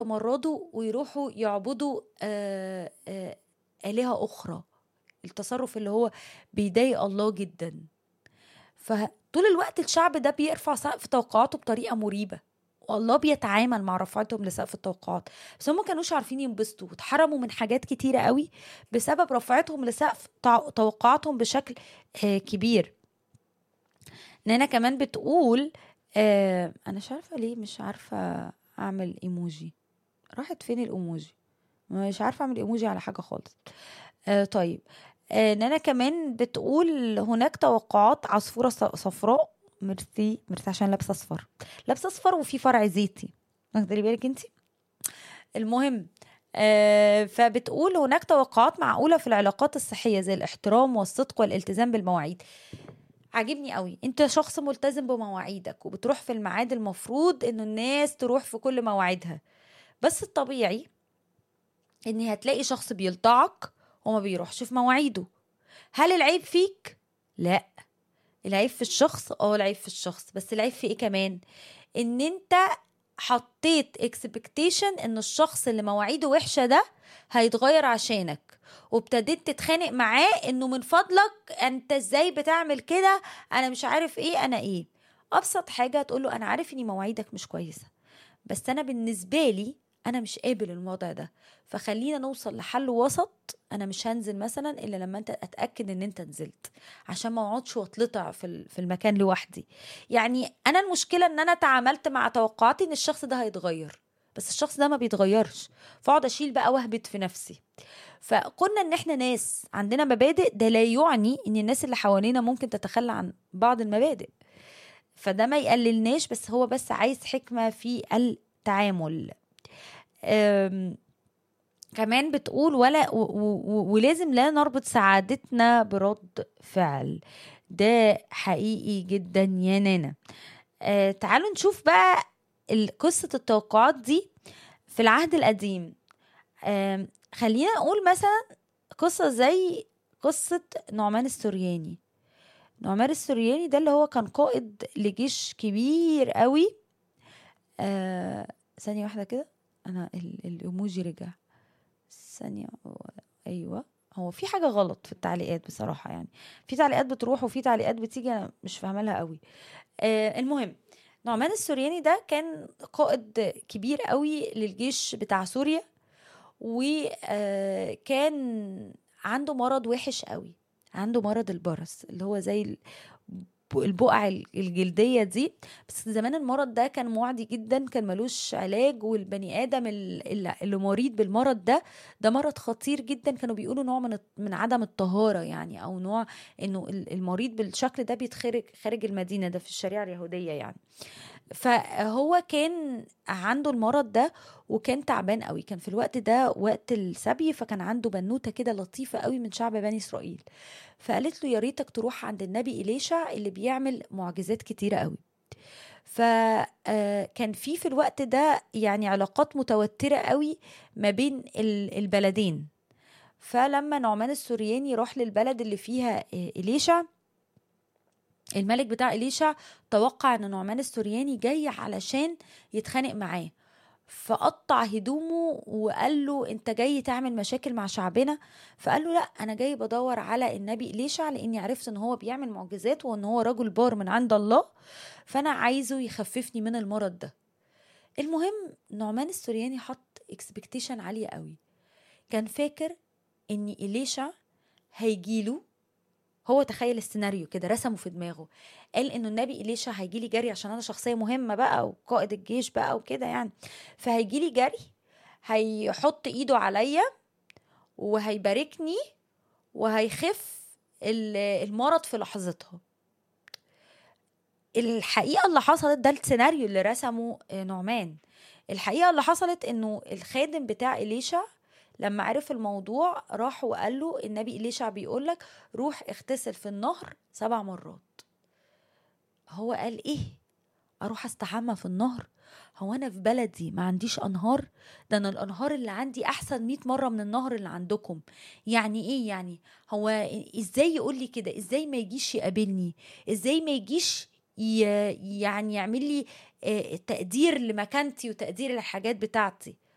يتمردوا ويروحوا يعبدوا آه، آه، آلهة أخرى التصرف اللي هو بيضايق الله جدا فطول الوقت الشعب ده بيرفع سقف توقعاته بطريقة مريبة والله بيتعامل مع رفعتهم لسقف التوقعات بس هم ما كانوش عارفين ينبسطوا واتحرموا من حاجات كتيرة قوي بسبب رفعتهم لسقف تع- توقعاتهم بشكل آه، كبير نانا كمان بتقول آه انا مش عارفه ليه مش عارفه اعمل ايموجي راحت فين الايموجي مش عارفه اعمل ايموجي على حاجه خالص آه طيب آه نانا كمان بتقول هناك توقعات عصفوره ص- صفراء ميرسي ميرسي عشان لابسه اصفر لابسه اصفر وفي فرع زيتي واخدة بالك انت المهم آه، فبتقول هناك توقعات معقولة في العلاقات الصحية زي الاحترام والصدق والالتزام بالمواعيد عاجبني قوي انت شخص ملتزم بمواعيدك وبتروح في الميعاد المفروض انه الناس تروح في كل مواعيدها بس الطبيعي ان هتلاقي شخص بيلطعك وما بيروحش في مواعيده هل العيب فيك لا العيب في الشخص اه العيب في الشخص بس العيب في ايه كمان ان انت حطيت اكسبكتيشن ان الشخص اللي مواعيده وحشه ده هيتغير عشانك وابتديت تتخانق معاه انه من فضلك انت ازاي بتعمل كده انا مش عارف ايه انا ايه ابسط حاجه تقول له انا عارف ان مواعيدك مش كويسه بس انا بالنسبه لي انا مش قابل الوضع ده فخلينا نوصل لحل وسط انا مش هنزل مثلا الا لما انت اتاكد ان انت نزلت عشان ما اقعدش واتلطع في ال- في المكان لوحدي يعني انا المشكله ان انا تعاملت مع توقعاتي ان الشخص ده هيتغير بس الشخص ده ما بيتغيرش فاقعد اشيل بقى واهبط في نفسي فقلنا ان احنا ناس عندنا مبادئ ده لا يعني ان الناس اللي حوالينا ممكن تتخلى عن بعض المبادئ فده ما يقللناش بس هو بس عايز حكمة في التعامل أم، كمان بتقول ولا و و ولازم لا نربط سعادتنا برد فعل ده حقيقي جدا يا نانا آه تعالوا نشوف بقى ال- قصة التوقعات دي في العهد القديم آم، خلينا نقول مثلا قصة زي قصة نعمان السورياني نعمان السورياني ده اللي هو كان قائد لجيش كبير قوي آه ثانية واحدة كده أنا ال- الإيموجي رجع ثانية أيوة هو في حاجة غلط في التعليقات بصراحة يعني في تعليقات بتروح وفي تعليقات بتيجي أنا مش فاهمة لها قوي آه المهم نعمان السورياني ده كان قائد كبير قوي للجيش بتاع سوريا وكان عنده مرض وحش قوي عنده مرض البرص اللي هو زي ال- البقع الجلدية دي بس زمان المرض ده كان معدي جدا كان ملوش علاج والبني آدم ال- ال- اللي مريض بالمرض ده ده مرض خطير جدا كانوا بيقولوا نوع من الت- من عدم الطهارة يعني أو نوع إنه ال- المريض بالشكل ده بيتخرج خارج المدينة ده في الشريعة اليهودية يعني فهو كان عنده المرض ده وكان تعبان قوي كان في الوقت ده وقت السبي فكان عنده بنوته كده لطيفه قوي من شعب بني اسرائيل فقالت له يا ريتك تروح عند النبي إليشع اللي بيعمل معجزات كتيره قوي فكان في في الوقت ده يعني علاقات متوتره قوي ما بين ال- البلدين فلما نعمان السورياني راح للبلد اللي فيها آه، إليشع الملك بتاع إليشع توقع ان نعمان السورياني جاي علشان يتخانق معاه فقطع هدومه وقال له انت جاي تعمل مشاكل مع شعبنا فقال له لا انا جاي بدور على النبي إليشع لاني عرفت ان هو بيعمل معجزات وان هو رجل بار من عند الله فانا عايزه يخففني من المرض ده المهم نعمان السورياني حط اكسبكتيشن عالية قوي كان فاكر ان إليشع هيجيله هو تخيل السيناريو كده رسمه في دماغه قال انه النبي إليشع هيجي لي جري عشان انا شخصيه مهمه بقى وقائد الجيش بقى وكده يعني فهيجي لي جري هيحط ايده عليا وهيباركني وهيخف ال- المرض في لحظتها الحقيقه اللي حصلت ده السيناريو اللي رسمه آه، نعمان الحقيقه اللي حصلت انه الخادم بتاع إليشع لما عرف الموضوع راح وقال له النبي إليشع بيقول لك روح اغتسل في النهر سبع مرات هو قال ايه اروح استحمى في النهر هو انا في بلدي ما عنديش انهار ده انا الانهار اللي عندي احسن 100 مره من النهر اللي عندكم يعني ايه يعني هو ازاي يقول لي كده ازاي ما يجيش يقابلني ازاي ما يجيش ي... يعني يعمل لي آه، تقدير لمكانتي وتقدير للحاجات بتاعتي